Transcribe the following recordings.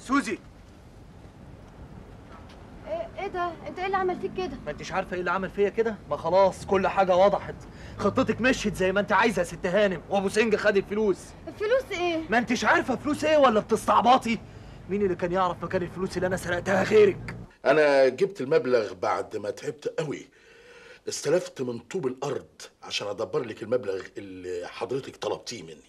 سوزي ايه إيه ده انت ايه اللي عمل فيك كده ما انتش عارفه ايه اللي عمل فيا كده ما خلاص كل حاجه وضحت خطتك مشيت زي ما انت عايزه يا ست هانم وابو سنج خد الفلوس الفلوس ايه ما انتش عارفه فلوس ايه ولا بتستعبطي مين اللي كان يعرف مكان الفلوس اللي انا سرقتها غيرك انا جبت المبلغ بعد ما تعبت قوي استلفت من طوب الارض عشان ادبر لك المبلغ اللي حضرتك طلبتيه مني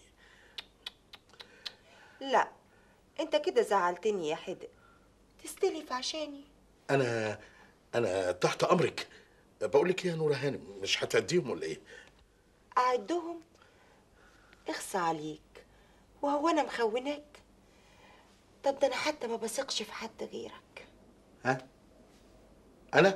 لا انت كده زعلتني يا حدق تستلف عشاني انا انا تحت امرك بقول لك إيه يا نوره هانم مش هتعديهم ولا ايه اعدهم اخصى عليك وهو انا مخوناك طب ده انا حتى ما بثقش في حد غيرك ها انا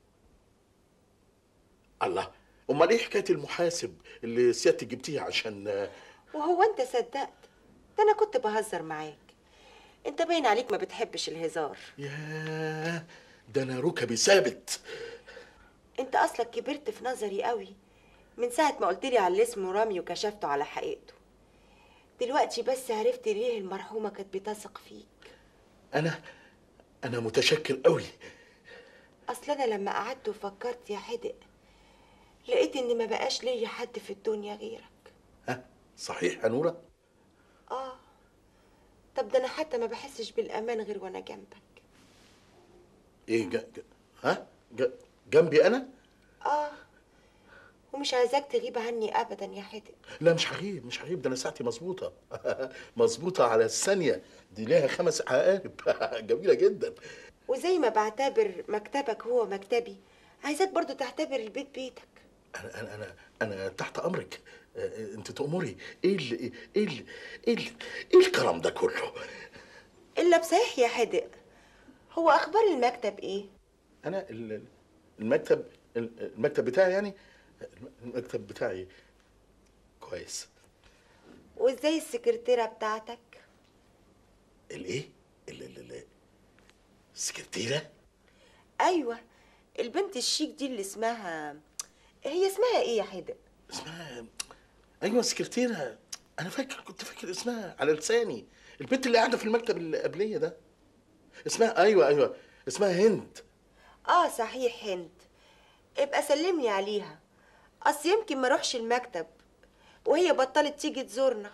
الله امال ايه حكايه المحاسب اللي سيادتك جبتيه عشان وهو انت صدقت ده انا كنت بهزر معاك انت باين عليك ما بتحبش الهزار ياه ده انا ركبي ثابت انت اصلك كبرت في نظري قوي من ساعة ما قلت لي على اللي اسمه رامي وكشفته على حقيقته دلوقتي بس عرفت ليه المرحومة كانت بتثق فيك انا انا متشكر قوي اصل انا لما قعدت وفكرت يا حدق لقيت ان ما بقاش ليا حد في الدنيا غيرك ها صحيح يا نوره اه طب ده انا حتى ما بحسش بالامان غير وانا جنبك ايه ج... ج... ها ج... جنبي انا اه ومش عايزاك تغيب عني ابدا يا حدق لا مش هغيب مش هغيب ده انا ساعتي مظبوطه مظبوطه على الثانيه دي ليها خمس عقارب جميله جدا وزي ما بعتبر مكتبك هو مكتبي عايزاك برضو تعتبر البيت بيتك انا انا انا انا تحت امرك آه، انت تأمري ايه ال ايه ال ايه ال ايه الكلام ده كله الا بصحيح يا حدق هو اخبار المكتب ايه انا ال- المكتب المكتب بتاعي يعني المكتب بتاعي كويس وازاي السكرتيره بتاعتك الايه ال- ال- ال- السكرتيره ايوه البنت الشيك دي اللي اسمها هي اسمها ايه يا حدق اسمها ايوه السكرتيره انا فاكر كنت فاكر اسمها على لساني البنت اللي قاعده في المكتب اللي قبليه ده اسمها ايوه ايوه اسمها هند اه صحيح هند ابقى سلملي عليها اصل يمكن ما اروحش المكتب وهي بطلت تيجي تزورنا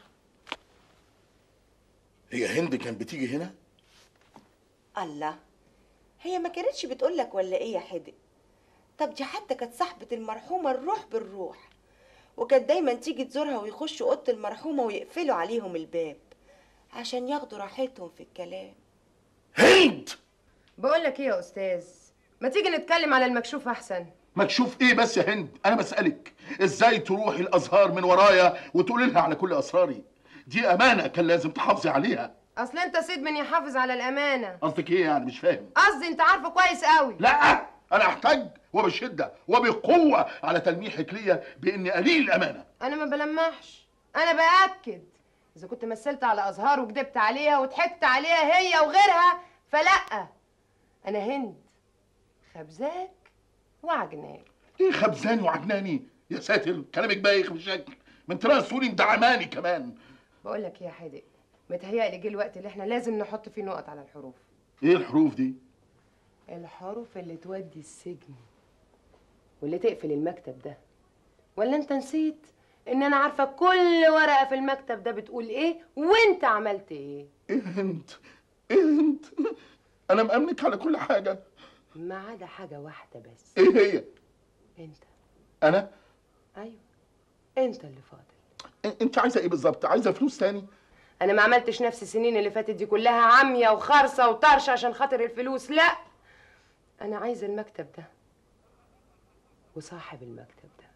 هي هند كانت بتيجي هنا الله هي ما كانتش بتقولك ولا ايه يا حدق طب دي حتى كانت صاحبة المرحومة الروح بالروح وكانت دايما تيجي تزورها ويخشوا اوضه المرحومه ويقفلوا عليهم الباب عشان ياخدوا راحتهم في الكلام هند بقول لك ايه يا استاذ ما تيجي نتكلم على المكشوف احسن مكشوف ايه بس يا هند انا بسالك ازاي تروحي الازهار من ورايا وتقولي لها على كل اسراري دي امانه كان لازم تحافظي عليها اصل انت سيد من يحافظ على الامانه قصدك ايه يعني مش فاهم قصدي انت عارفه كويس قوي لا انا احتاج وبشده وبقوه على تلميحك ليا باني قليل الامانه انا ما بلمحش انا باكد اذا كنت مثلت على ازهار وكدبت عليها وضحكت عليها هي وغيرها فلا انا هند خبزاك وعجناك ايه خبزاني وعجناني يا ساتر كلامك بايخ بشكل من ترى سوري مدعماني كمان بقول لك إيه يا حادق متهيألي جه الوقت اللي احنا لازم نحط فيه نقط على الحروف ايه الحروف دي الحروف اللي تودي السجن واللي تقفل المكتب ده ولا انت نسيت ان انا عارفه كل ورقه في المكتب ده بتقول ايه وانت عملت ايه ايه هند ايه هند انا مأمنك على كل حاجه ما عدا حاجه واحده بس ايه هي انت انا ايوه انت اللي فاضل إيه- انت عايزه ايه بالظبط عايزه فلوس تاني انا ما عملتش نفس السنين اللي فاتت دي كلها عمية وخرصة وطرشة عشان خاطر الفلوس لا انا عايزه المكتب ده وصاحب المكتب ده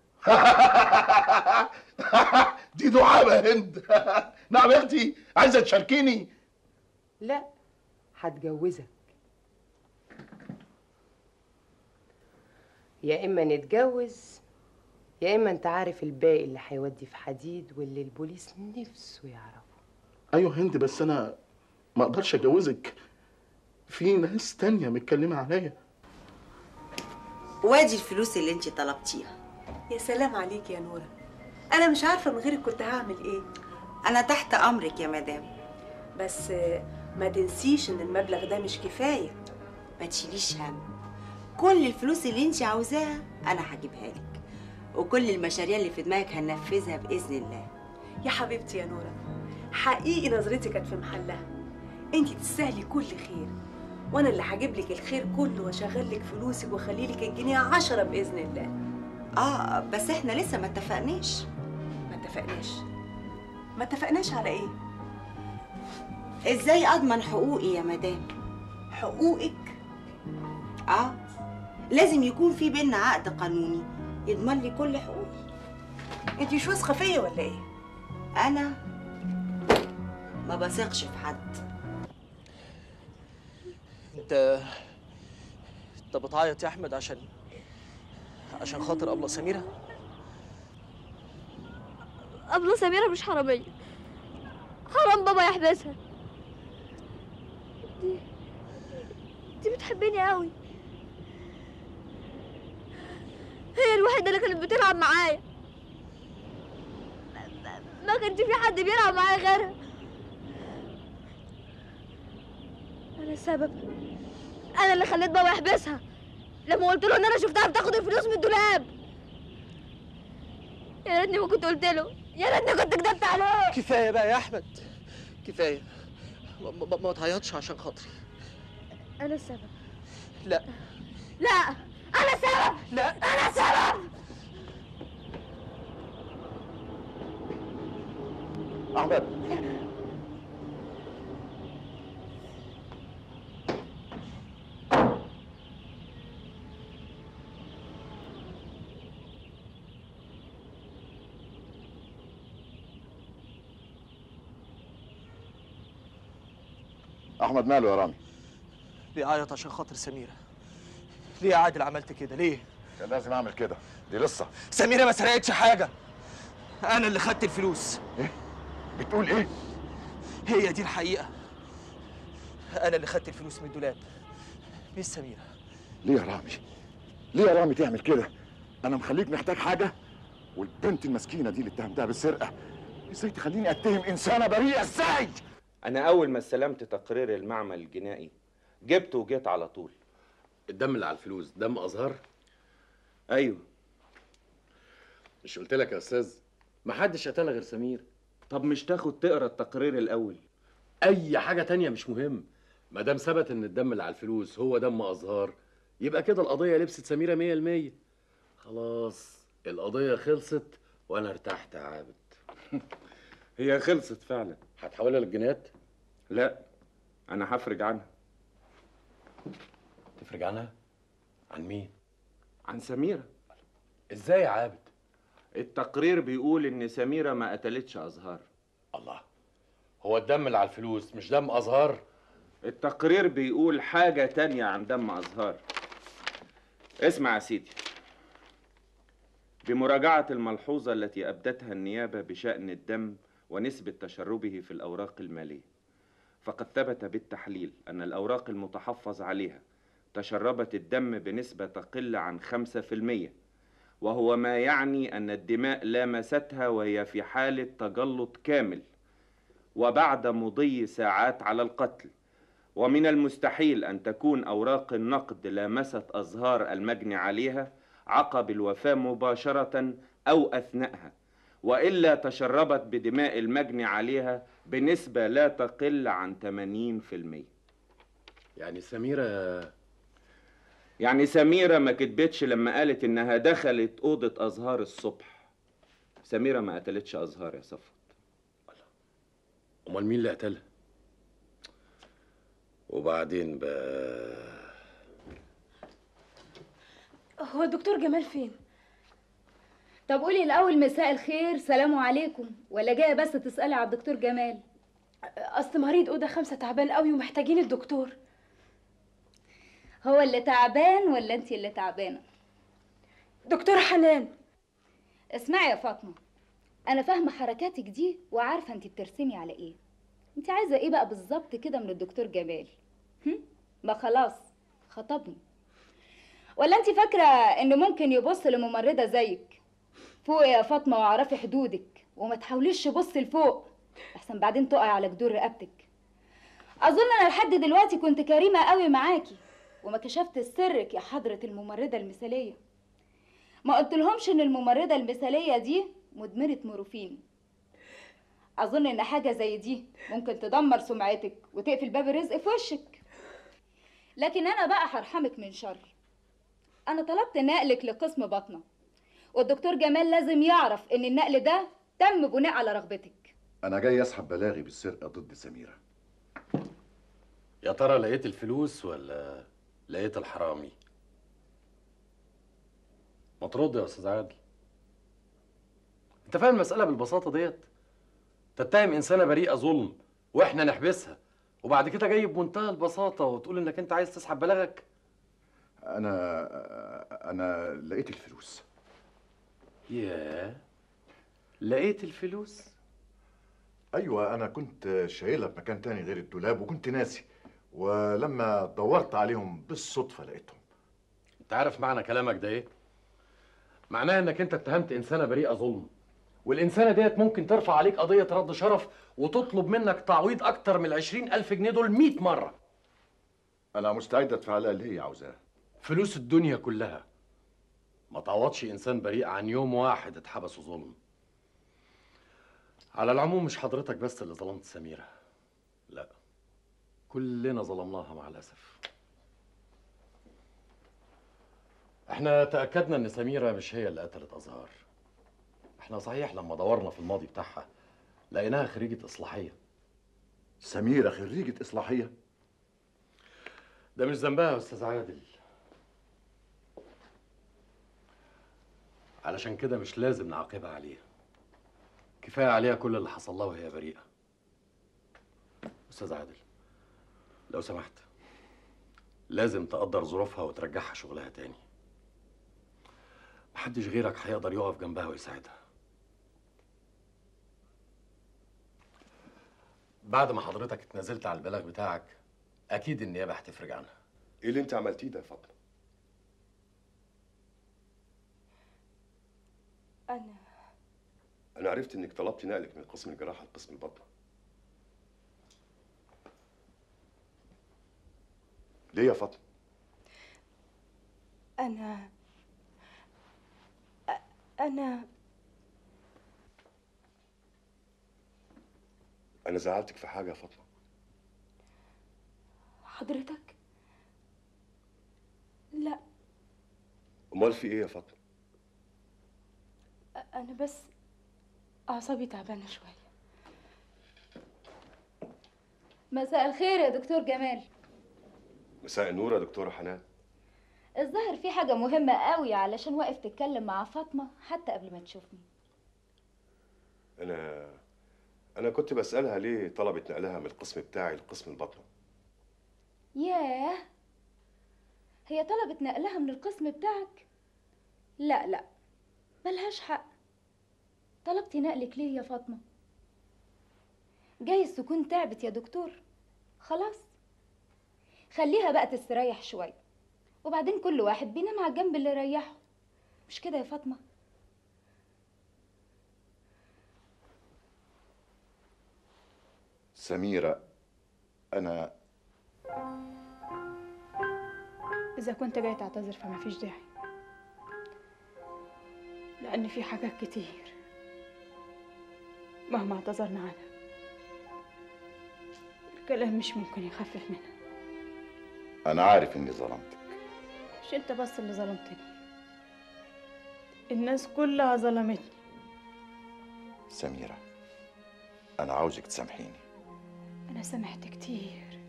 دي دعابه يا هند نعم يا اختي عايزه تشاركيني لا هتجوزك يا اما نتجوز يا اما انت عارف الباقي اللي هيودي في حديد واللي البوليس نفسه يعرفه ايوه هند بس انا ما اقدرش اتجوزك في ناس تانية متكلمة عليا وادي الفلوس اللي انت طلبتيها يا سلام عليك يا نورة أنا مش عارفة من غيرك كنت هعمل إيه انا تحت امرك يا مدام بس ما تنسيش ان المبلغ ده مش كفايه ما تشيليش هم كل الفلوس اللي انت عاوزاها انا هجيبها لك وكل المشاريع اللي في دماغك هننفذها باذن الله يا حبيبتي يا نورة حقيقي نظرتي كانت في محلها انتي تستاهلي كل خير وانا اللي هجيب لك الخير كله واشغل لك فلوسك واخلي لك الجنيه عشرة باذن الله اه بس احنا لسه ما اتفقناش ما اتفقناش ما اتفقناش على ايه ازاي اضمن حقوقي يا مدام حقوقك اه لازم يكون في بينا عقد قانوني يضمن لي كل حقوقي انتي مش واثقه فيا ولا ايه انا ما بثقش في حد انت انت بتعيط يا احمد عشان عشان خاطر ابله سميره أبلة سميرة مش حرامية حرام بابا يحبسها دي دي بتحبني قوي هي الوحيدة اللي كانت بتلعب معايا ما- ما- ما كانش في حد بيلعب معايا غيرها أنا السبب أنا اللي خليت بابا يحبسها لما قلت له إن أنا شفتها بتاخد الفلوس من الدولاب يا ريتني ما كنت قلت له يا ريتني كنت كدبت عليه كفايه بقى يا احمد كفايه ما, ما, ما تعيطش عشان خاطري انا السبب لا لا انا السبب لا انا السبب احمد احمد ماله يا رامي بيعيط عشان خاطر سميره ليه يا عادل عملت كده ليه كان لازم اعمل كده دي لسه سميره ما سرقتش حاجه انا اللي خدت الفلوس بتقول ايه هي دي الحقيقه انا اللي خدت الفلوس من الدولاب مش سميره ليه يا رامي ليه يا رامي تعمل كده انا مخليك محتاج حاجه والبنت المسكينه دي اللي اتهمتها بالسرقه ازاي تخليني اتهم انسانه بريئه ازاي أنا أول ما استلمت تقرير المعمل الجنائي جبته وجيت على طول الدم اللي على الفلوس دم ازهر أيوه مش قلت لك يا استاذ محدش قتلها غير سمير طب مش تاخد تقرا التقرير الأول اي حاجه تانية مش مهم ما دام ثبت ان الدم اللي على الفلوس هو دم ازهار يبقى كده القضيه لبست سميره 100% خلاص القضيه خلصت وانا ارتحت يا عابد هي خلصت فعلا هتحولها للجنات لا أنا هفرج عنها تفرج عنها عن مين عن سميرة ازاي يا عابد التقرير بيقول إن سميرة ما قتلتش أزهار الله هو الدم اللي على الفلوس مش دم ازهار التقرير بيقول حاجة تانية عن دم أزهار اسمع يا سيدي بمراجعة الملحوظة التي أبدتها النيابة بشأن الدم ونسبة تشربه في الأوراق المالية فقد ثبت بالتحليل أن الأوراق المتحفظ عليها تشربت الدم بنسبة تقل عن خمسة في المية وهو ما يعني أن الدماء لامستها وهي في حالة تجلط كامل وبعد مضي ساعات على القتل ومن المستحيل أن تكون أوراق النقد لامست أزهار المجني عليها عقب الوفاة مباشرة أو أثناءها وإلا تشربت بدماء المجني عليها بنسبة لا تقل عن 80% يعني سميره يعني سميرة ما كدبتش لما قالت إنها دخلت أوضة أزهار الصبح سميرة ما قتلتش أزهار يا صفوت امال مين اللي قتلها وبعدين بقى هو الدكتور جمال فين؟ طب قولي الأول مساء الخير سلام عليكم ولا جاية بس تسألي على الدكتور جمال أصل مريض أوضة خمسة تعبان قوي ومحتاجين الدكتور هو اللي تعبان ولا انتي اللي تعبانة دكتور حنان اسمعي يا فاطمة أنا فاهمة حركاتك دي وعارفة انتي بترسمي على ايه انتي عايزة ايه بقى بالظبط كده من الدكتور جمال هم؟ ما خلاص خطبني ولا انتي فاكرة انه ممكن يبص لممرضة زيك فوق يا فاطمة واعرفي حدودك وما تحاوليش تبصي لفوق احسن بعدين تقعي على جدور رقبتك اظن انا لحد دلوقتي كنت كريمه قوي معاكي وما كشفت سرك يا حضره الممرضه المثاليه ما قلتلهمش ان الممرضه المثاليه دي مدمنه مورفين اظن ان حاجه زي دي ممكن تدمر سمعتك وتقفل باب الرزق في وشك لكن انا بقى هرحمك من شر انا طلبت نقلك لقسم بطنه والدكتور جمال لازم يعرف ان النقل ده تم بناء على رغبتك انا جاي اسحب بلاغي بالسرقه ضد سميره يا ترى لقيت الفلوس ولا لقيت الحرامي ما ترد يا استاذ عادل انت فاهم المساله بالبساطه ديت تتهم انسانه بريئه ظلم واحنا نحبسها وبعد كده جاي بمنتهى البساطه وتقول انك انت عايز تسحب بلاغك انا انا لقيت الفلوس ياه لقيت الفلوس ايوه انا كنت شايلها في مكان تاني غير الدولاب وكنت ناسي ولما دورت عليهم بالصدفه لقيتهم انت عارف معنى كلامك ده ايه معناه انك انت اتهمت انسانه بريئه ظلم والانسانه ديت ممكن ترفع عليك قضيه رد شرف وتطلب منك تعويض اكتر من العشرين الف جنيه دول 100 مره انا مستعد ادفع لها اللي هي عاوزاه فلوس الدنيا كلها ما تعوضش انسان بريء عن يوم واحد اتحبس ظلم على العموم مش حضرتك بس اللي ظلمت سميره لا كلنا ظلمناها مع الاسف احنا تاكدنا ان سميره مش هي اللي قتلت ازهار احنا صحيح لما دورنا في الماضي بتاعها لقيناها خريجه اصلاحيه سميره خريجه اصلاحيه ده مش ذنبها يا استاذ عادل علشان كده مش لازم نعاقبها عليها كفايه عليها كل اللي حصل لها وهي بريئه استاذ عادل لو سمحت لازم تقدر ظروفها وترجعها شغلها تاني محدش غيرك هيقدر يقف جنبها ويساعدها بعد ما حضرتك اتنازلت على البلاغ بتاعك اكيد النيابه هتفرج عنها ايه اللي انت عملتيه ده يا فاطمه انا انا عرفت انك طلبتي نقلك من قسم الجراحه لقسم البطنه ليه يا فاطمه انا أ- انا انا زعلتك في حاجه يا فاطمه حضرتك لا امال في ايه يا فاطمه أ- انا بس اعصابي تعبانه شويه مساء الخير يا دكتور جمال مساء النور يا دكتوره حنان الظاهر في حاجة مهمة قوي علشان واقف تتكلم مع فاطمة حتى قبل ما تشوفني انا انا كنت بسالها ليه طلبت نقلها من القسم بتاعي لقسم البطنه ياه هي طلبت نقلها من القسم بتاعك لا لا ملهاش حق طلبتي نقلك ليه يا فاطمة جايز تكون تعبت يا دكتور خلاص خليها بقى تستريح شوية وبعدين كل واحد بينام على الجنب اللي يريحه مش كده يا فاطمة سميره انا اذا كنت جاي تعتذر فما فيش داعي لان في حاجات كتير مهما اعتذرنا عنها الكلام مش ممكن يخفف منها انا عارف اني ظلمتك مش انت بس اللي ظلمتني الناس كلها ظلمتني سميره انا عاوزك تسامحيني انا سامحت كتير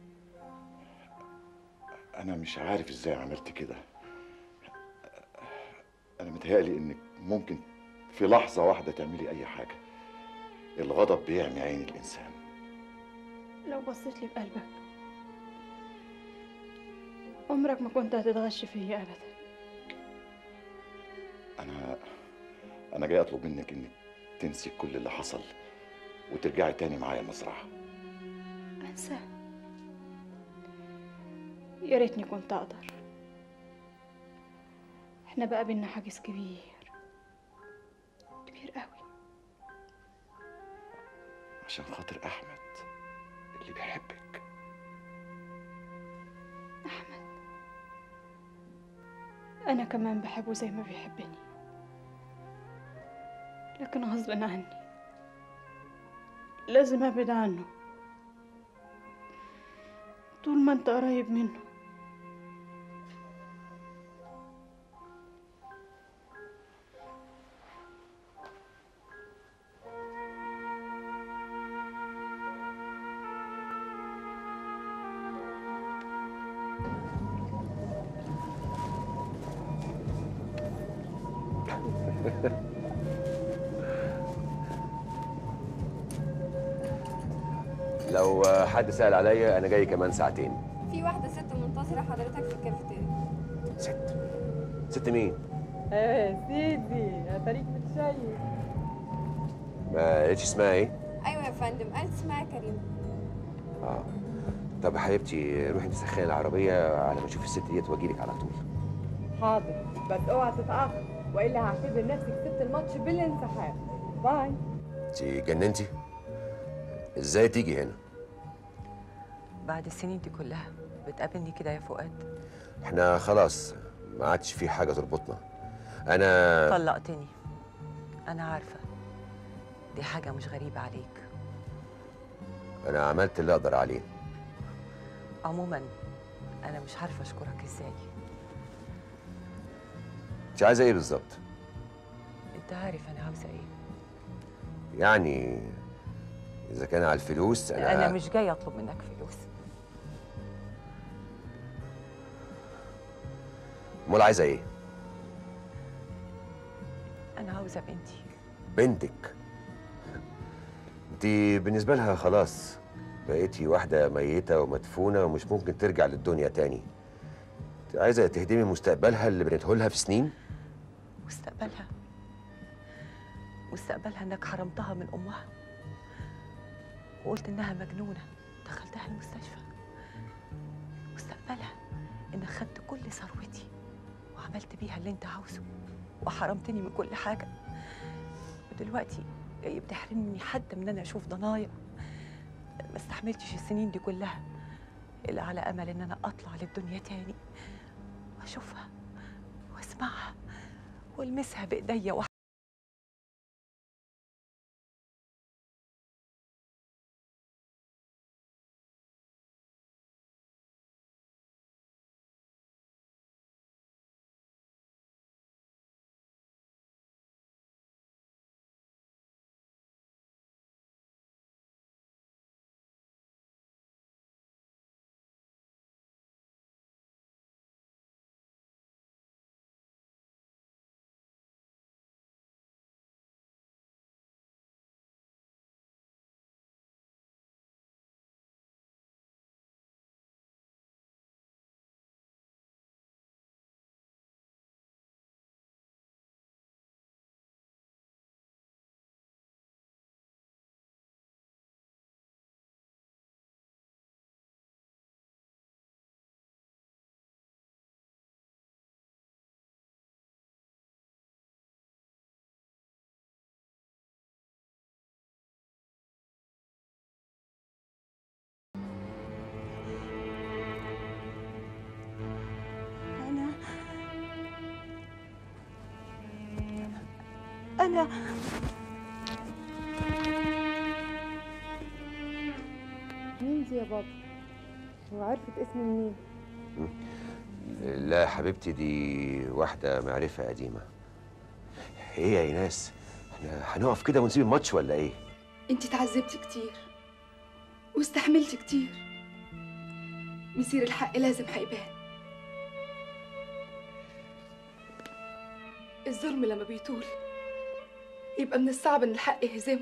انا مش عارف ازاي عملت كده انا متهيألي انك ممكن في لحظه واحده تعملي اي حاجه الغضب بيعمي عين الانسان لو بصيت لي بقلبك عمرك ما كنت هتتغش فيا ابدا انا انا جاي اطلب منك انك تنسي كل اللي حصل وترجعي تاني معايا المزرعه انسى يا ريتني كنت اقدر احنا بقى بينا حاجز كبير كبير قوي عشان خاطر احمد اللي بيحبك أنا كمان بحبه زي ما بيحبني لكن غصب عني لازم أبعد عنه طول ما أنت قريب منه لو حد سأل عليا أنا جاي كمان ساعتين في واحدة ست منتصرة حضرتك في الكافيتيريا ست ست مين؟ ايه سيدي اتاريك متشيك ما قالتش اسمها إيه؟ أيوة يا فندم قالت اسمها كريمة آه طب يا حبيبتي روحي انت سخني العربية على ما أشوف الست ديت وأجيلك على طول حاضر بس اوعى تتاخر والا هعتبر نفسك سبت الماتش بالانسحاب باي أنت جننتي؟ إزاي تيجي هنا؟ بعد السنين دي كلها بتقابلني كده يا فؤاد إحنا خلاص ما عادش في حاجة تربطنا أنا طلقتني انا عارفه دي حاجه مش غريبه عليك أنا عملت اللي أقدر عليه عموما انا مش عارفه اشكرك ازاي أنت عايزة إيه بالظبط؟ انت عارف انا عاوزه ايه يعني إذا كان على الفلوس أنا انا مش جايه اطلب منك فلوس أمال عايزة إيه؟ انا عاوزه بنتي بنتك انت بالنسبة لها خلاص بقيتي واحدة ميتة ومدفونة ومش ممكن ترجع للدنيا تاني انت عايزة تهدمي مستقبلها اللي بنيته لها في سنين مستقبلها مستقبلها انك حرمتها من امها وقلت انها مجنونه دخلتها المستشفى مستقبلها انك خدت كل ثروتي وعملت بيها اللي انت عاوزه وحرمتني من كل حاجه ودلوقتي جاي بتحرمني حتى من ان انا اشوف ضنايا ما استحملتش السنين دي كلها الا على امل ان انا اطلع للدنيا تاني واشوفها واسمعها والمسها بايديا وح... أنا أنا مين دي يا بابا وعرفت اسمي منين لا يا حبيبتي دي واحدة معرفة قديمة ايه يا ايناس احنا هنقف كده ونسيب الماتش ولا ايه انت اتعذبتي كتير واستحملتي كتير مسير الحق لازم هيبان الظلم لما بيطول يبقى من الصعب ان الحق يهزمه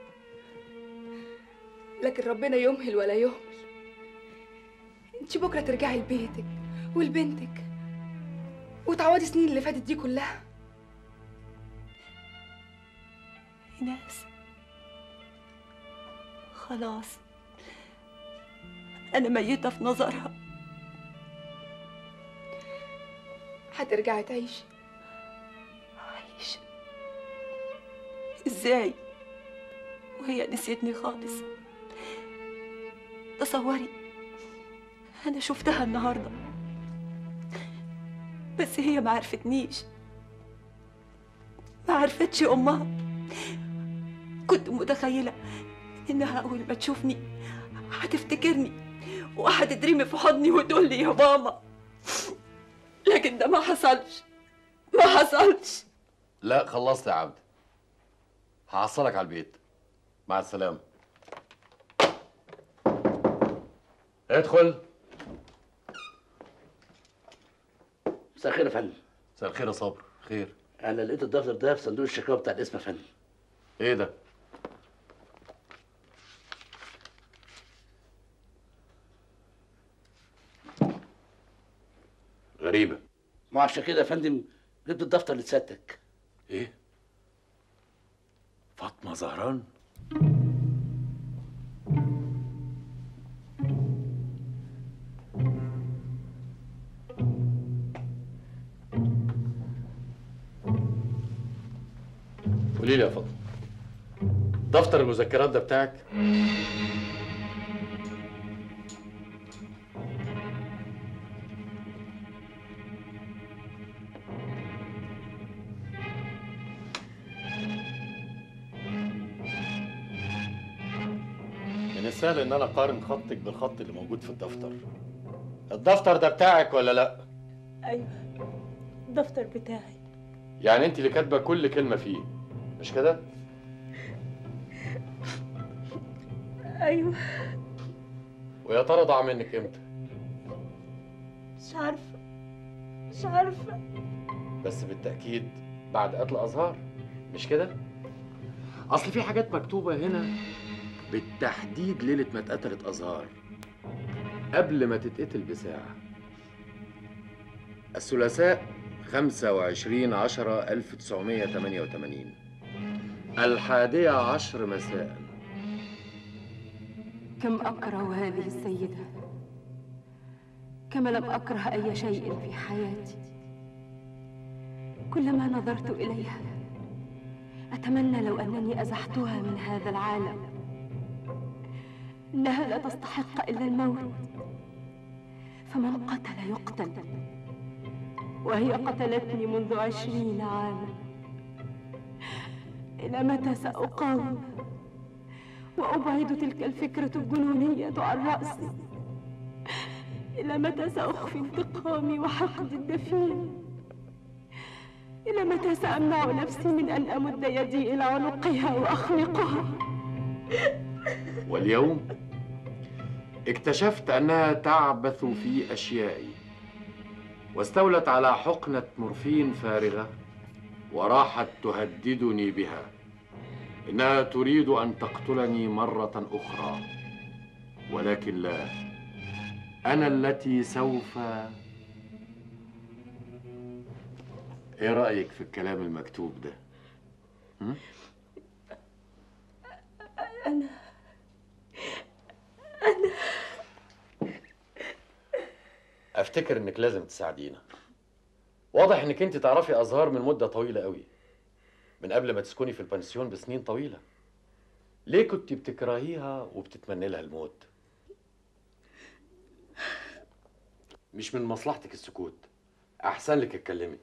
لكن ربنا يمهل ولا يهمل انت بكره ترجعي لبيتك ولبنتك وتعوضي السنين اللي فاتت دي كلها إيناس خلاص أنا ميتة في نظرها هترجعي تعيشي عيش إزاي وهي نسيتني خالص تصوري أنا شفتها النهاردة بس هي ما عرفتنيش ما عرفتش امها كنت متخيله انها اول ما تشوفني هتفتكرني وهتترمي في حضني وتقول لي يا ماما لكن ده ما حصلش ما حصلش لا خلصت يا عبد هحصلك على البيت مع السلامة ادخل مساء الخير يا فندم مساء الخير يا صبر خير انا لقيت الدفتر ده في صندوق الشكاوى بتاع الاسم يا فندم ايه ده غريبة ما عشان كده يا فندم جبت الدفتر لسيادتك ايه فاطمة زهران قولي لي يا فاطمة دفتر المذكرات ده بتاعك من السهل ان انا اقارن خطك بالخط اللي موجود في الدفتر الدفتر ده بتاعك ولا لا ايوه الدفتر بتاعي يعني انت اللي كاتبه كل كلمه فيه مش كده ايوه ويا ترى ضاع منك امتى مش عارفه مش عارفه بس بالتاكيد بعد قتل ازهار مش كده اصل في حاجات مكتوبه هنا بالتحديد ليله ما اتقتلت ازهار قبل ما تتقتل بساعه الثلاثاء 25 10 1988 الحادية عشر مساء كم أكره هذه السيدة كما لم أكره أي شيء في حياتي كلما نظرت إليها أتمنى لو أنني أزحتها من هذا العالم إنها لا تستحق إلا الموت فمن قتل يقتل وهي قتلتني منذ عشرين عاما إلى متى سأقاوم وأبعد تلك الفكرة الجنونية عن رأسي إلى متى سأخفي انتقامي وحقد الدفين إلى متى سأمنع نفسي من أن أمد يدي إلى عنقها وأخنقها واليوم اكتشفت انها تعبث في اشيائي واستولت على حقنه مورفين فارغه وراحت تهددني بها انها تريد ان تقتلني مره اخرى ولكن لا انا التي سوف ايه رايك في الكلام المكتوب ده هم؟ أنا أنا افتكر انك لازم تساعدينا واضح انك انت تعرفي ازهار من مده طويله قوي من قبل ما تسكني في البنسيون بسنين طويله ليه كنت بتكرهيها وبتتمني لها الموت مش من مصلحتك السكوت احسن لك اتكلمي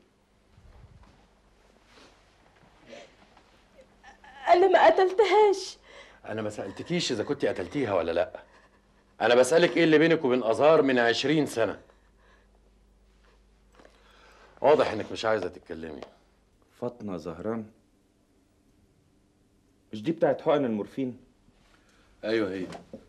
أنا ما قتلتهاش انا ما سالتكيش اذا كنت قتلتيها ولا لا انا بسالك ايه اللي بينك وبين ازهار من عشرين سنه واضح انك مش عايزه تتكلمي فاطمة زهران مش دي بتاعت حقن المورفين ايوه هي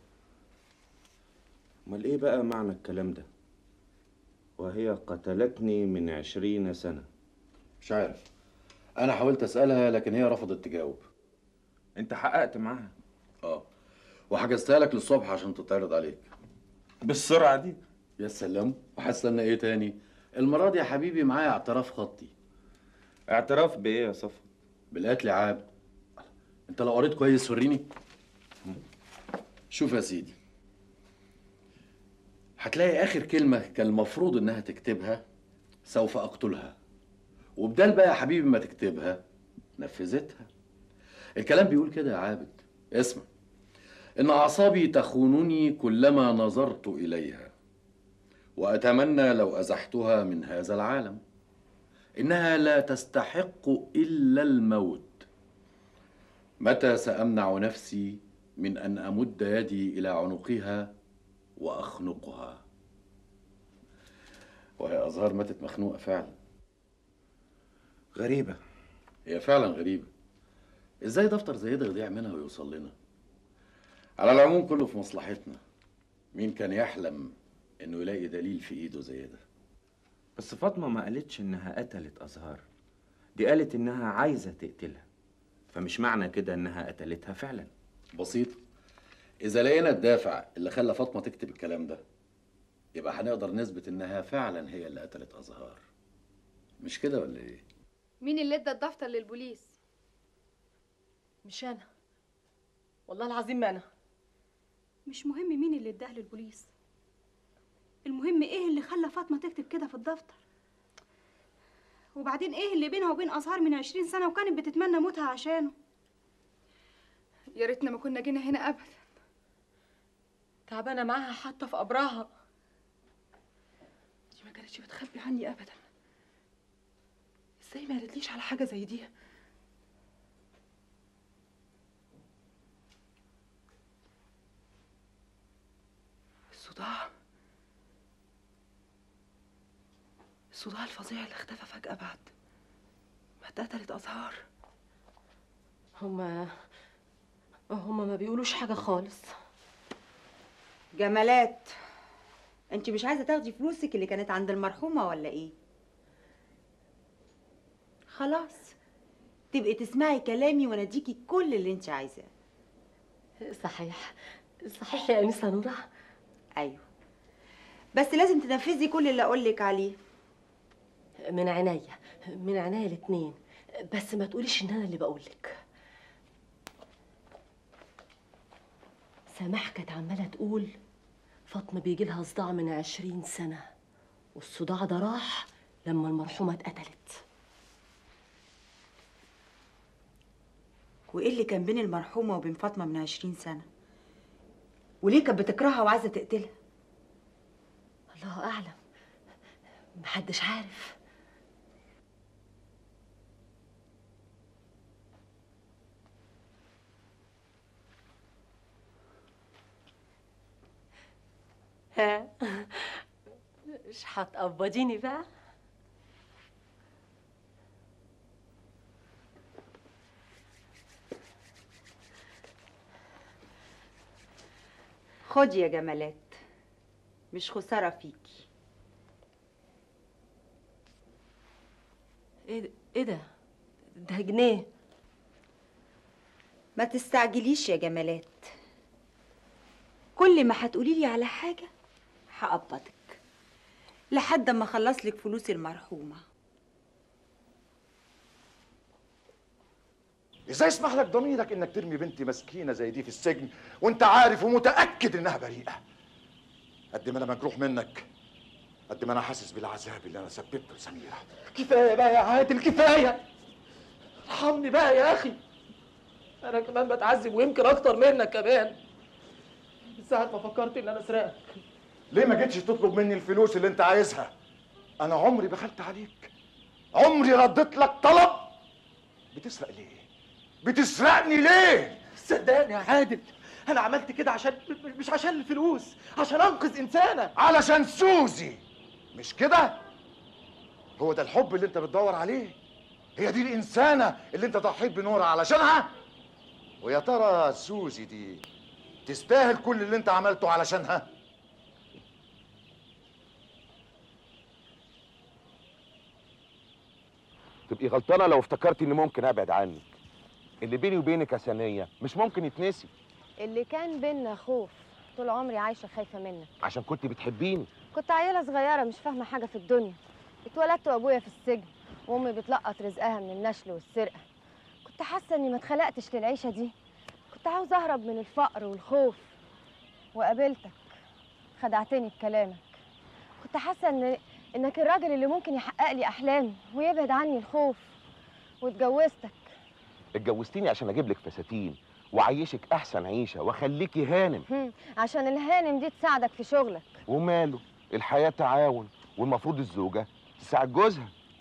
امال ايه بقى معنى الكلام ده وهي قتلتني من عشرين سنة مش عارف انا حاولت اسالها لكن هي رفضت تجاوب انت حققت معاها اه وحجزتها لك للصبح عشان تتعرض عليك بالسرعه دي يا سلام وهستنى ايه تاني المره دي يا حبيبي معايا اعتراف خطي اعتراف بايه يا صفا بالقتل عاب انت لو قريت كويس وريني شوف يا سيدي هتلاقي اخر كلمه كان المفروض انها تكتبها سوف اقتلها وبدال بقى يا حبيبي ما تكتبها نفذتها الكلام بيقول كده يا عابد اسمع ان اعصابي تخونني كلما نظرت اليها واتمنى لو ازحتها من هذا العالم إنها لا تستحق إلا الموت متى سأمنع نفسي من أن أمد يدي إلى عنقها وأخنقها وهي أزهار ماتت مخنوقة فعلا غريبة هي فعلا غريبة ازاي دفتر زي ده يضيع منها ويوصل لنا على العموم كله في مصلحتنا مين كان يحلم انه يلاقي دليل في ايده زي ده بس فاطمة ما قالتش إنها قتلت أزهار دي قالت إنها عايزة تقتلها فمش معنى كده إنها قتلتها فعلا بسيطة إذا لقينا الدافع اللي خلى فاطمة تكتب الكلام ده يبقى هنقدر نثبت إنها فعلا هي اللي قتلت أزهار مش كده ولا إيه؟ مين اللي ادى الدفتر للبوليس مش انا والله العظيم ما انا مش مهم مين اللي اداه للبوليس المهم ايه اللي خلى فاطمه تكتب كده في الدفتر وبعدين ايه اللي بينها وبين ازهار من عشرين سنه وكانت بتتمنى موتها عشانه يا ريتنا ما كنا جينا هنا ابدا تعبانه معاها حتى في قبرها دي ما كانتش بتخبي عني ابدا ازاي ما قالتليش على حاجه زي دي الصداع الصداع الفظيع اللي اختفى فجأة بعد ما اتقتلت أزهار هما هما ما بيقولوش حاجة خالص جمالات انت مش عايزه تاخدي فلوسك اللي كانت عند المرحومه ولا ايه خلاص تبقي تسمعي كلامي وانا اديكي كل اللي انت عايزاه صحيح صحيح يا أنسة نورة ايوه بس لازم تنفذي كل اللي اقولك عليه من عينيا من عينيا الاتنين بس ما تقوليش ان انا اللي بقولك سماح كانت عمالة تقول فاطمة بيجي لها صداع من عشرين سنة والصداع ده راح لما المرحومة اتقتلت وايه اللي كان بين المرحومه وبين فاطمه من عشرين سنه وليه كانت بتكرهها وعايزه تقتلها الله أعلم محدش عارف ها مش هتقبضيني بقى خدي يا جمالات مش خساره فيكي ايه ده ايه ده ده جنيه ما تستعجليش يا جمالات كل ما هتقولي لي على حاجه هقبضك لحد ما اخلص لك فلوس المرحومه ازاي يسمح لك ضميرك انك ترمي بنت مسكينه زي دي في السجن وانت عارف ومتاكد انها بريئه قد ما انا مجروح منك قد ما انا حاسس بالعذاب اللي انا سببته لسميره كفايه بقى يا عادل كفايه ارحمني بقى يا اخي انا كمان بتعذب ويمكن اكتر منك كمان من ساعه ما فكرت ان انا اسرقك ليه ما جيتش تطلب مني الفلوس اللي انت عايزها انا عمري بخلت عليك عمري رديت لك طلب بتسرق ليه بتسرقني ليه صدقني يا عادل انا عملت كده عشان مش عشان الفلوس عشان انقذ انسانه علشان سوزي مش كده هو ده الحب اللي انت بتدور عليه هي دي الانسانه اللي انت ضحيت بنورها علشانها ويا ترى سوزي دي تستاهل كل اللي انت عملته علشانها تبقي غلطانه لو افتكرتي اني ممكن ابعد عنك اللي بيني وبينك يا ثانيه مش ممكن يتنسي اللي كان بينا خوف طول عمري عايشة خايفة منك عشان كنت بتحبيني كنت عيلة صغيرة مش فاهمة حاجة في الدنيا اتولدت وابويا في السجن وامي بتلقط رزقها من النشل والسرقة كنت حاسة اني ما اتخلقتش للعيشة دي كنت عاوزة اهرب من الفقر والخوف وقابلتك خدعتني بكلامك كنت حاسة ان انك الراجل اللي ممكن يحقق لي احلامي ويبعد عني الخوف واتجوزتك اتجوزتيني عشان اجيب لك فساتين وعيشك احسن عيشه واخليكي هانم هم، عشان الهانم دي تساعدك في شغلك وماله الحياه تعاون والمفروض الزوجه تساعد جوزها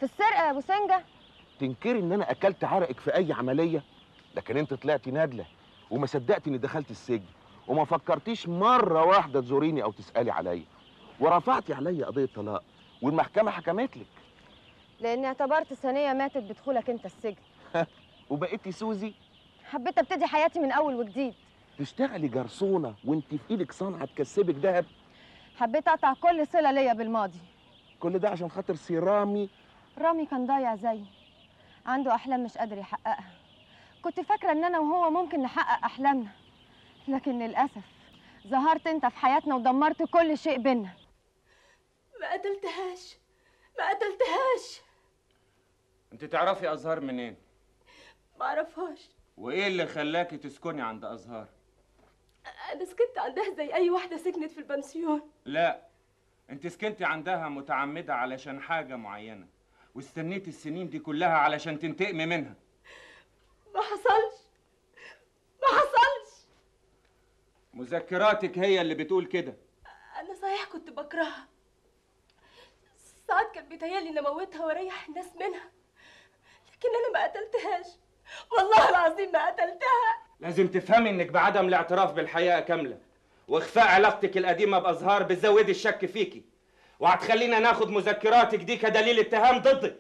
في السرقه يا ابو سنجه تنكري ان انا اكلت عرقك في اي عمليه لكن انت طلعتي نادله وما صدقتي اني دخلت السجن وما فكرتيش مره واحده تزوريني او تسالي عليا ورفعتي عليا قضيه طلاق والمحكمه حكمت لك لاني اعتبرت ثانيه ماتت بدخولك انت السجن وبقيتي سوزي حبيت ابتدي حياتي من اول وجديد تشتغلي جرسونه وانت في ايدك صنعه تكسبك دهب حبيت اقطع كل صله ليا بالماضي كل ده عشان خاطر سيرامي رامي كان ضايع زيي عنده احلام مش قادر يحققها كنت فاكره ان انا وهو ممكن نحقق احلامنا لكن للاسف ظهرت انت في حياتنا ودمرت كل شيء بينا ما قتلتهاش ما قتلتهاش انت تعرفي ازهار منين ما اعرفهاش وايه اللي خلاكي تسكني عند ازهار انا سكنت عندها زي اي واحده سكنت في البنسيون لا انت سكنتي عندها متعمده علشان حاجه معينه واستنيتي السنين دي كلها علشان تنتقمي منها ما حصلش ما حصلش مذكراتك هي اللي بتقول كده انا صحيح كنت بكرهها ساعات كان بيتهيألي اني اموتها واريح الناس منها لكن انا ما قتلتهاش والله العظيم ما قتلتها لازم تفهمي انك بعدم الاعتراف بالحقيقه كامله واخفاء علاقتك القديمه بازهار بتزودي الشك فيكي وهتخلينا ناخد مذكراتك دي كدليل اتهام ضدك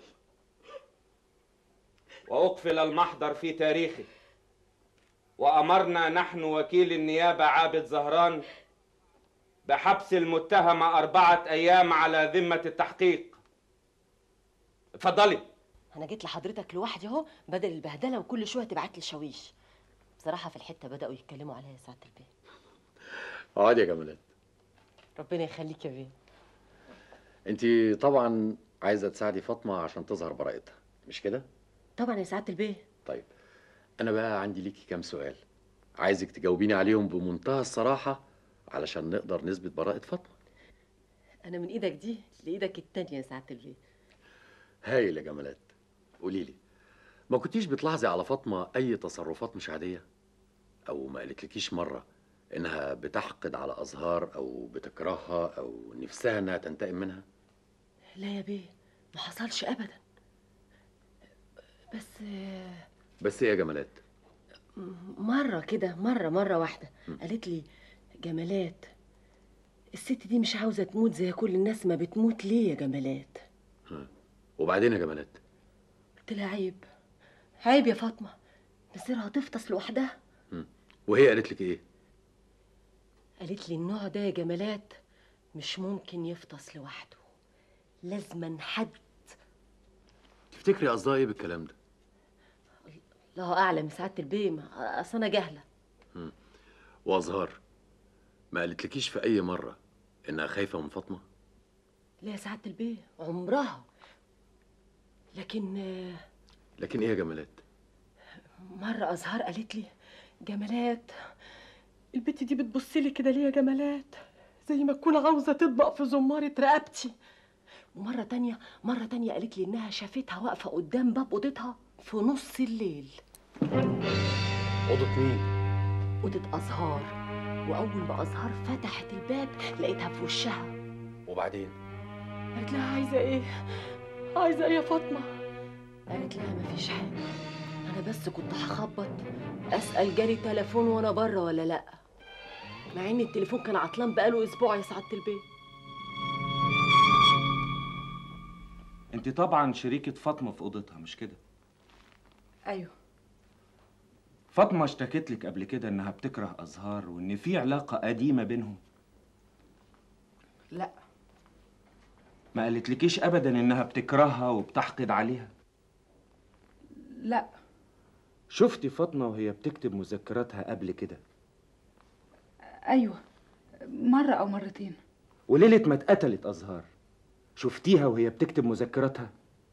واقفل المحضر في تاريخك وامرنا نحن وكيل النيابه عابد زهران بحبس المتهمه اربعه ايام على ذمه التحقيق اتفضلي انا جيت لحضرتك لوحدي اهو بدل البهدله وكل شويه تبعت لي شاويش بصراحه في الحته بداوا يتكلموا عليا يا سعاده البيه اقعدي يا جمالات ربنا يخليك يا بيه انت طبعا عايزه تساعدي فاطمه عشان تظهر براءتها مش كده طبعا يا سعاده البيه طيب انا بقى عندي ليكي كام سؤال عايزك تجاوبيني عليهم بمنتهى الصراحه علشان نقدر نثبت براءه فاطمه انا من ايدك دي لايدك التانية يا سعاده البيه هايل يا جمالات قولي لي ما كنتيش بتلاحظي على فاطمه اي تصرفات مش عاديه او ما قالتلكيش مره انها بتحقد على ازهار او بتكرهها او نفسها انها تنتقم منها لا يا بيه ما حصلش ابدا بس آه، بس ايه يا جمالات مره كده مره مره واحده قالت لي جمالات الست دي مش عاوزه تموت زي كل الناس ما بتموت ليه يا جمالات وبعدين يا جمالات قلت لها عيب عيب يا فاطمه مصيرها تفطس لوحدها وهي قالت لك ايه قالت لي النوع ده يا جمالات مش ممكن يفطس لوحده لازما حد تفتكري قصدها ايه بالكلام ده الله اعلم سعاده البيه ما- اصل انا جاهله وازهار ما قالتلكيش في اي مره انها خايفه من فاطمه لا يا سعاده البيه عمرها لكن آه، لكن ايه يا جمالات مره ازهار قالت لي جمالات البت دي بتبص لي كده ليه يا جمالات زي ما تكون عاوزه تطبق في زماره رقبتي ومره تانية مره تانية قالت لي انها شافتها واقفه قدام باب اوضتها في نص الليل اوضه مين اوضه ازهار واول ما ازهار فتحت الباب لقيتها في وشها وبعدين قالت لها عايزه ايه عايزه ايه يا فاطمه قالت لها مفيش حاجه انا بس كنت هخبط اسال جالي تليفون وانا بره ولا لا مع ان التليفون كان عطلان بقاله اسبوع يا سعاده البيت انت طبعا شريكة فاطمة في اوضتها مش كده ايوه فاطمة اشتكت لك قبل كده انها بتكره ازهار وان في علاقة قديمة بينهم لا ما قالتلكيش ابدا انها بتكرهها وبتحقد عليها لا شفتي فاطمة وهي بتكتب مذكراتها قبل كده ايوه مره او مرتين وليلة ما اتقتلت ازهار شفتيها وهي بتكتب مذكراتها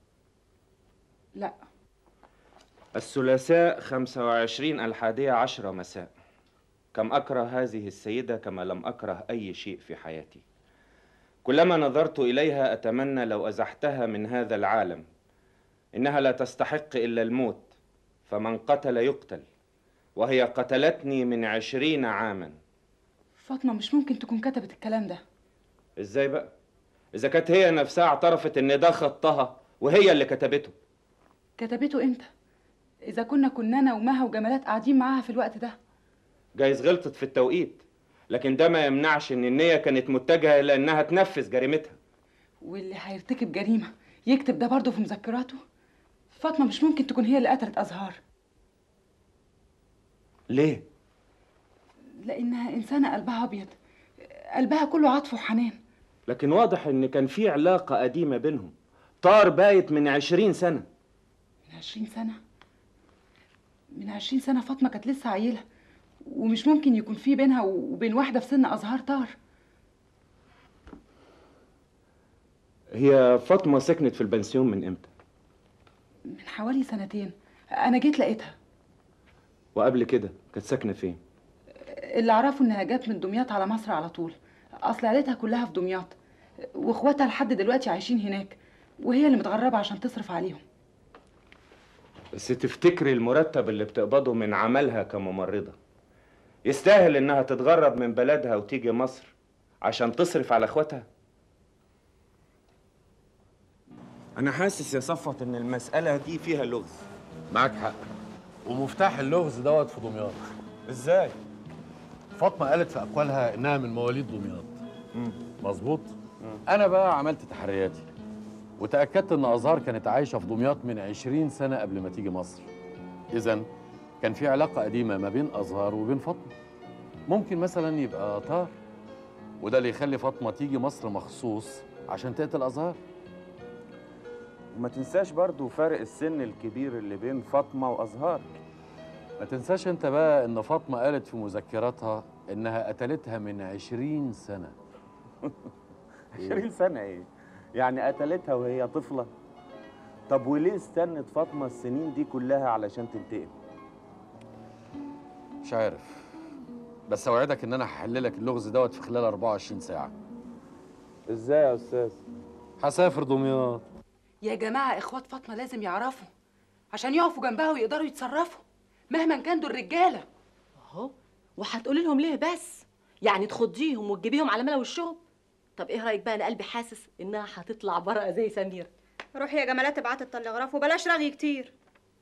لا الثلاثاء 25 الحادية عشرة مساء كم أكره هذه السيدة كما لم أكره أي شيء في حياتي كلما نظرت إليها أتمنى لو أزحتها من هذا العالم إنها لا تستحق إلا الموت فمن قتل يقتل وهي قتلتني من عشرين عاما فاطمه مش ممكن تكون كتبت الكلام ده إزاي بقى؟ إذا كانت هي نفسها اعترفت إن ده خطها وهي اللي كتبته كتبته امتى اذا كنا كنا انا ومها وجمالات قاعدين معاها في الوقت ده جايز غلطت في التوقيت لكن ده ما يمنعش ان النية كانت متجهة الى انها تنفذ جريمتها واللي هيرتكب جريمه يكتب ده برضه في مذكراته فاطمه مش ممكن تكون هي اللي قتلت ازهار ليه لانها انسانه قلبها ابيض قلبها كله عطف وحنان لكن واضح ان كان في علاقة قديمة بينهم طار بايت من عشرين سنة من عشرين سنه من عشرين سنه فاطمه كانت لسه عيله ومش ممكن يكون في بينها وبين واحده في سن ازهار طار هي فاطمة سكنت في البنسيون من امتى من حوالي سنتين انا جيت لقيتها وقبل كده كانت ساكنة فين اللي اعرفه انها جت من دمياط على مصر على طول اصل عيلتها كلها في دمياط واخواتها لحد دلوقتي عايشين هناك وهي اللي متغربه عشان تصرف عليهم بس تفتكري المرتب اللي بتقبضه من عملها كممرضة يستاهل انها تتغرب من بلدها وتيجي مصر عشان تصرف على اخواتها انا حاسس يا صفوت ان المسألة دي فيها لغز معاك حق ومفتاح اللغز دوت في دمياط ازاي فاطمه قالت في اقوالها انها من مواليد دمياط مظبوط انا بقى عملت تحرياتي وتاكدت ان ازهار كانت عايشه في دمياط من 20 سنه قبل ما تيجي مصر اذا كان في علاقه قديمه ما بين ازهار وبين فاطمه ممكن مثلا يبقى طار وده اللي يخلي فاطمه تيجي مصر مخصوص عشان تقتل ازهار وما تنساش برضو فرق السن الكبير اللي بين فاطمة وازهار ما تنساش انت بقى ان فاطمه قالت في مذكراتها انها قتلتها من 20 سنه 20 سنة ايه يعني قتلتها وهي طفلة طب وليه استنت فاطمة السنين دي كلها علشان تنتقم مش عارف بس اوعدك ان انا هحل لك اللغز دوت في خلال 24 ساعه ازاي يا استاذ هسافر دمياط يا جماعه اخوات فاطمه لازم يعرفوا عشان يقفوا جنبها ويقدروا يتصرفوا مهما كان دول رجاله اهو وهتقولي لهم ليه بس يعني تخضيهم وتجيبيهم على ملا وشهم طب ايه رايك بقى انا قلبي حاسس انها هتطلع برقه زي سمير روحي يا جمالات ابعتي التلغراف وبلاش رغي كتير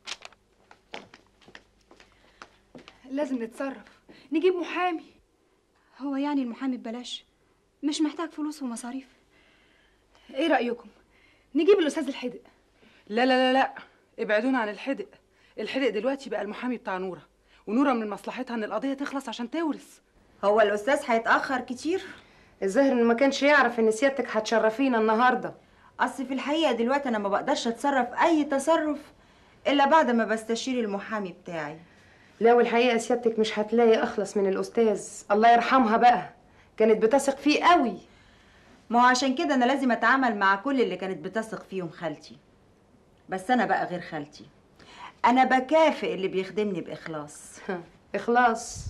لازم نتصرف نجيب محامي هو يعني المحامي ببلاش مش محتاج فلوس ومصاريف ايه رايكم نجيب الاستاذ الحدق لا لا لا لا ابعدونا عن الحدق الحدق دلوقتي بقى المحامي بتاع نوره ونوره من مصلحتها ان القضيه تخلص عشان تورث هو الاستاذ هيتاخر كتير الظاهر انه ما كانش يعرف ان سيادتك هتشرفينا النهارده اصل في الحقيقه دلوقتي انا ما بقدرش اتصرف اي تصرف الا بعد ما بستشير المحامي بتاعي لا والحقيقه سيادتك مش هتلاقي اخلص من الاستاذ الله يرحمها بقى كانت بتثق فيه قوي ما هو عشان كده انا لازم اتعامل مع كل اللي كانت بتثق فيهم خالتي بس انا بقى غير خالتي انا بكافئ اللي بيخدمني باخلاص اخلاص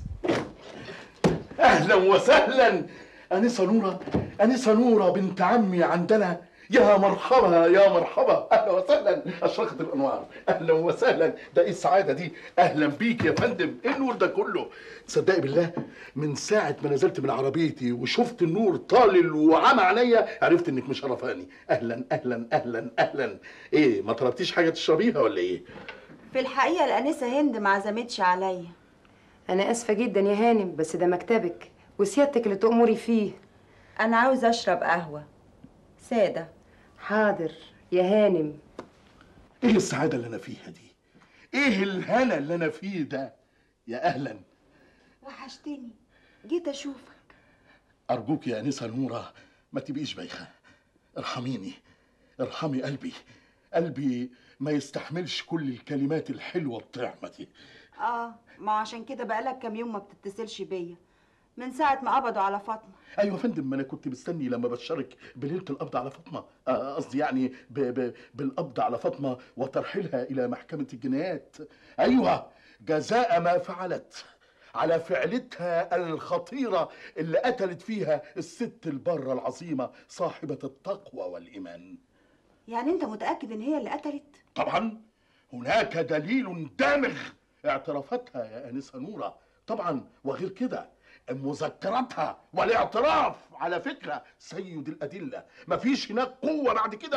اهلا وسهلا انسه نوره انسه نوره بنت عمي عندنا يا مرحبا يا مرحبا اهلا وسهلا اشرقت الانوار اهلا وسهلا ده ايه السعاده دي اهلا بيك يا فندم ايه النور ده كله تصدقي بالله من ساعه ما نزلت من عربيتي وشفت النور طالل وعمى عينيا عرفت انك مشرفاني اهلا اهلا اهلا اهلا ايه ما طلبتيش حاجه تشربيها ولا ايه في الحقيقه الانسه هند ما عزمتش عليا انا اسفه جدا يا هانم بس ده مكتبك وسيادتك اللي تأمري فيه انا عاوزه اشرب قهوه ساده حاضر يا هانم ايه السعاده اللي انا فيها دي ايه الهنا اللي انا فيه ده يا اهلا وحشتني جيت اشوفك ارجوك يا انسه نوره ما تبقيش بايخه ارحميني ارحمي قلبي قلبي ما يستحملش كل الكلمات الحلوه الطعمه دي اه ما عشان كده بقالك كام يوم ما بتتصلش بيا من ساعه ما قبضوا على فاطمه ايوه يا فندم ما انا كنت مستني لما بشارك بليله القبض على فاطمه آه، قصدي يعني ب ب بالقبض على فاطمه وترحيلها الى محكمه الجنايات ايوه جزاء ما فعلت على فعلتها الخطيره اللي قتلت فيها الست البره العظيمه صاحبه التقوى والايمان يعني انت متاكد ان هي اللي قتلت طبعا هناك دليل دامغ اعترافاتها يا انسه نوره طبعا وغير كده مذكراتها والاعتراف على فكره سيد الادله مفيش هناك قوه بعد كده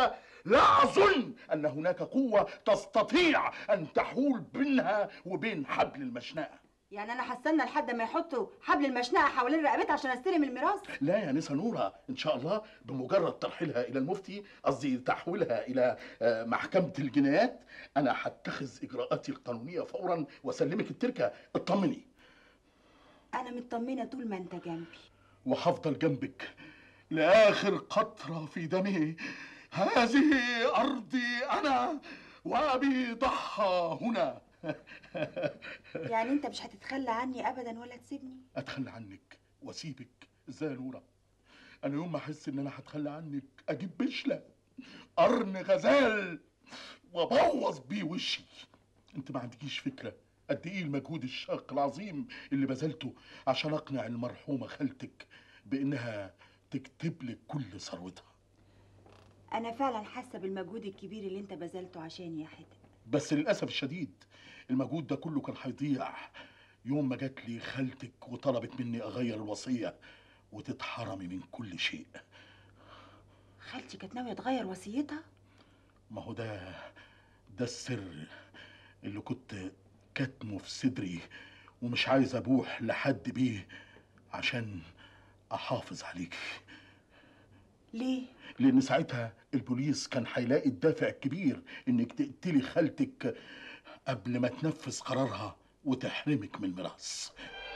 لا أظن أن هناك قوة تستطيع أن تحول بينها وبين حبل المشنقة يعني انا هستنى لحد ما يحطوا حبل المشنقه حوالين رقبتها عشان استلم الميراث لا يا نسا نورة إن شاء الله بمجرد ترحيلها إلى المفتي قصدي تحويلها إلى آه، محكمة الجنايات أنا هتخذ إجراءاتي القانونية فورا وأسلمك التركة اطمني انا مطمنه طول ما انت جنبي وهفضل جنبك لآخر قطرة في دمي هذه أرضي أنا وأبي ضحى هنا يعني انت مش هتتخلى عني ابدا ولا تسيبني أتخلى عنك وأسيبك إزاي يا نورة أنا يوم ما أحس إن أنا هتخلى عنك أجيب بشلة قرن غزال وأبوظ بيه وشي أنت ما عندكيش فكرة قد إيه المجهود الشاق العظيم اللي بذلته عشان أقنع المرحومة خالتك بإنها تكتب لك كل ثروتها انا فعلا حاسه بالمجهود الكبير اللي انت بذلته عشاني يا حدق بس للأسف الشديد المجهود ده كله كان هيضيع يوم ما جات لي خالتك وطلبت مني أغير الوصية وتتحرمي من كل شيء خالتي كانت ناويه تغير وصيتها ما هو ده ده السر اللي كنت كاتمه في صدري ومش عايز ابوح لحد بيه عشان احافظ عليكي ليه لان ساعتها البوليس كان هيلاقي الدافع الكبير انك تقتلي خالتك قبل ما تنفذ قرارها وتحرمك من الميراث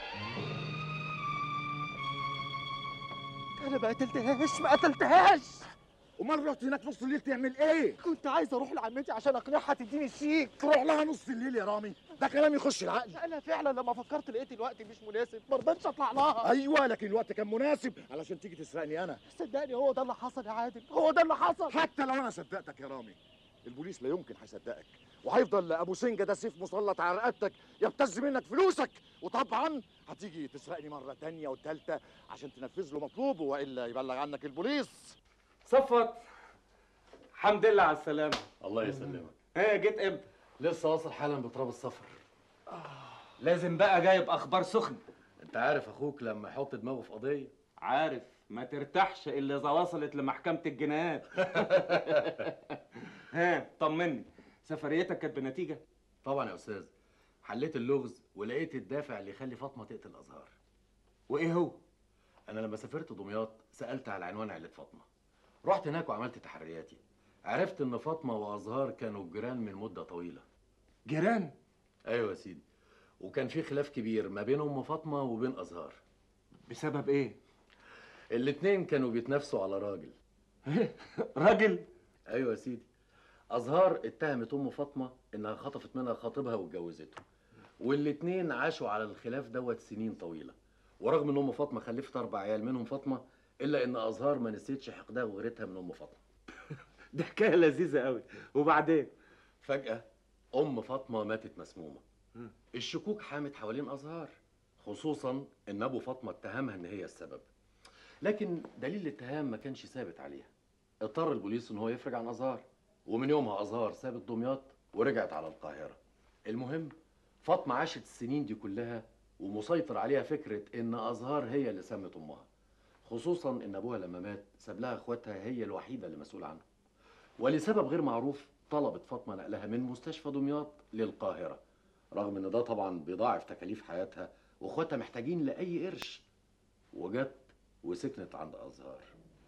انا ما قتلتهاش ما قتلتهاش امال رحت هناك نص الليل تعمل ايه؟ كنت عايز اروح لعمتي عشان اقنعها تديني الشيك تروح لها نص الليل يا رامي ده كلام يخش العقل انا فعلا لما فكرت لقيت الوقت مش مناسب ما رضيتش اطلع لها ايوه لكن الوقت كان مناسب علشان تيجي تسرقني انا صدقني هو ده اللي حصل يا عادل هو ده اللي حصل حتى لو انا صدقتك يا رامي البوليس لا يمكن هيصدقك وهيفضل ابو سنجه ده سيف مسلط على رقبتك يبتز منك فلوسك وطبعا هتيجي تسرقني مره تانية وتالتة عشان تنفذ له مطلوبه والا يبلغ عنك البوليس صفت الحمد لله على السلامة الله يسلمك ايه جيت امتى؟ لسه واصل حالا بتراب السفر لازم بقى جايب اخبار سخنة انت عارف اخوك لما يحط دماغه في قضيه عارف ما ترتاحش الا اذا وصلت لمحكمة الجنايات ها طمني سفريتك كانت بنتيجة؟ طبعا يا استاذ حليت اللغز ولقيت الدافع اللي يخلي فاطمه تقتل ازهار وايه هو انا لما سافرت دمياط سالت على عنوان عيله فاطمه رحت هناك وعملت تحرياتي عرفت ان فاطمه وازهار كانوا جيران من مده طويله جيران ايوه يا سيدي وكان في خلاف كبير ما بين ام فاطمه وبين ازهار بسبب ايه الاتنين كانوا بيتنافسوا على راجل راجل ايوه يا سيدي ازهار اتهمت ام فاطمه انها خطفت منها خطيبها واتجوزته والاتنين عاشوا على الخلاف دوت سنين طويله ورغم ان ام فاطمه خلفت اربع عيال منهم فاطمه الا ان ازهار ما نسيتش حقدها وغيرتها من ام فاطمه ده حكايه لذيذه قوي وبعدين فجاه ام فاطمه ماتت مسمومه الشكوك حامت حوالين ازهار خصوصا ان ابو فاطمه اتهمها ان هي السبب لكن دليل الاتهام ما كانش ثابت عليها اضطر البوليس ان هو يفرج عن ازهار ومن يومها ازهار سابت دمياط ورجعت على القاهره المهم فاطمه عاشت السنين دي كلها ومسيطر عليها فكره ان ازهار هي اللي سمت امها خصوصا ان ابوها لما مات ساب لها اخواتها هي الوحيده اللي مسؤوله عنهم ولسبب غير معروف طلبت فاطمه نقلها من مستشفى دمياط للقاهره رغم ان ده طبعا بيضاعف تكاليف حياتها واخواتها محتاجين لاي قرش وجت وسكنت عند ازهار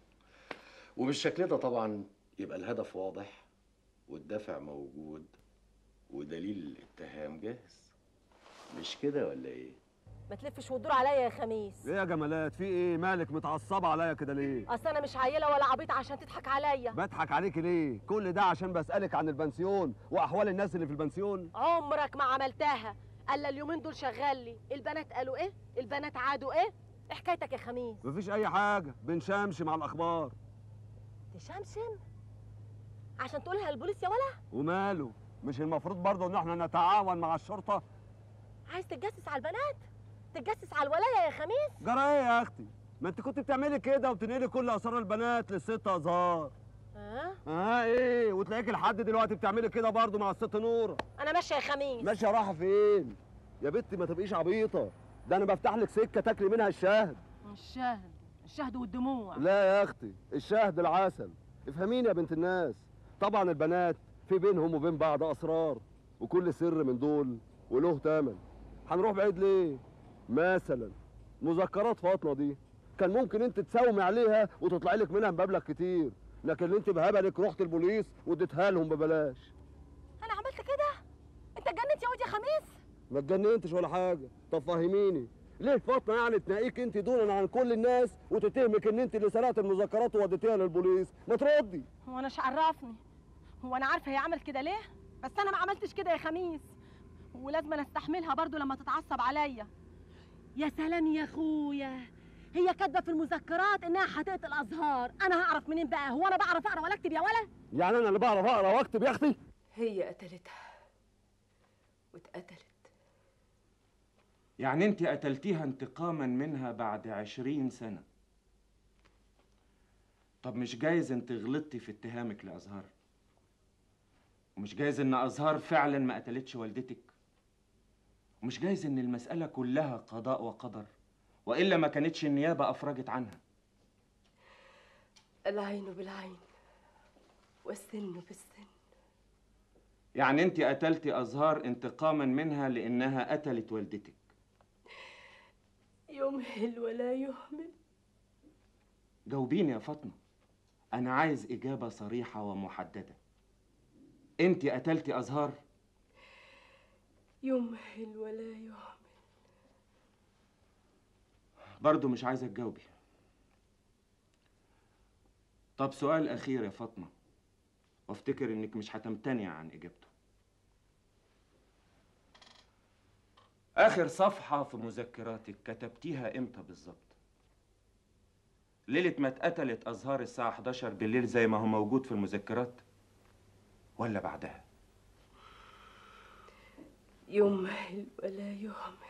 وبالشكل ده طبعا يبقى الهدف واضح والدافع موجود ودليل الاتهام جاهز مش كده ولا ايه ما تلفش وتدور عليا يا خميس ايه يا جمالات في ايه مالك متعصبه عليا كده ليه اصل انا مش عيله ولا عبيط عشان تضحك عليا بضحك عليكي ليه كل ده عشان بسالك عن البنسيون واحوال الناس اللي في البنسيون عمرك ما عملتها الا اليومين دول شغال لي البنات قالوا ايه البنات عادوا ايه إيه حكايتك يا خميس مفيش اي حاجه بنشمشم على الاخبار تشمشم عشان تقولها للبوليس يا ولا وماله مش المفروض برضه ان احنا نتعاون مع الشرطه عايز تتجسس على البنات تتجسس على الولايه يا خميس جرى ايه يا اختي ما انت كنت بتعملي كده وبتنقلي كل اسرار البنات للست ازهار ها اه ايه وتلاقيكي لحد دلوقتي بتعملي كده برضه مع الست نوره انا ماشيه يا خميس ماشيه رايحه فين يا بنتي ما تبقيش عبيطه ده انا بفتح لك سكه تاكلي منها الشهد الشهد الشهد والدموع لا يا اختي الشهد العسل افهميني يا بنت الناس طبعا البنات في بينهم وبين بعض اسرار وكل سر من دول وله تمن هنروح بعيد ليه مثلا مذكرات فاطمه دي كان ممكن انت تساومي عليها وتطلعي لك منها مبلغ كتير لكن انت بهبلك رحت البوليس واديتها لهم ببلاش انا عملت كده انت اتجننت يا ودي يا خميس ما اتجننتش ولا حاجه طب فهميني ليه فاطمه يعني تناقيك انت دونا عن كل الناس وتتهمك ان انت اللي سرقت المذكرات ووديتيها للبوليس ما تردي هو انا مش عرفني هو انا عارفه هي عملت كده ليه بس انا ما عملتش كده يا خميس ولازم أنا استحملها برضو لما تتعصب عليا يا سلام يا اخويا هي كاتبه في المذكرات انها هتقتل ازهار انا هعرف منين بقى هو انا بعرف اقرا ولا اكتب يا ولا يعني انا اللي بعرف اقرا واكتب يا اختي هي قتلتها واتقتلت يعني انت قتلتيها انتقاما منها بعد عشرين سنة طب مش جايز انت غلطتي في اتهامك لأزهار ومش جايز ان أزهار فعلا ما قتلتش والدتك ومش جايز ان المسألة كلها قضاء وقدر وإلا ما كانتش النيابة أفرجت عنها العين بالعين والسن بالسن يعني انت قتلتي أزهار انتقاما منها لأنها قتلت والدتك يمهل ولا يهمل جاوبيني يا فاطمة أنا عايز إجابة صريحة ومحددة أنت قتلتي أزهار؟ يمهل ولا يهمل برضو مش عايزة تجاوبي طب سؤال أخير يا فاطمة وافتكر إنك مش هتمتنع عن إجابته آخر صفحة في مذكراتك كتبتيها إمتى بالظبط؟ ليلة ما اتقتلت أزهار الساعة 11 بالليل زي ما هو موجود في المذكرات؟ ولا بعدها؟ يمهل ولا يهمل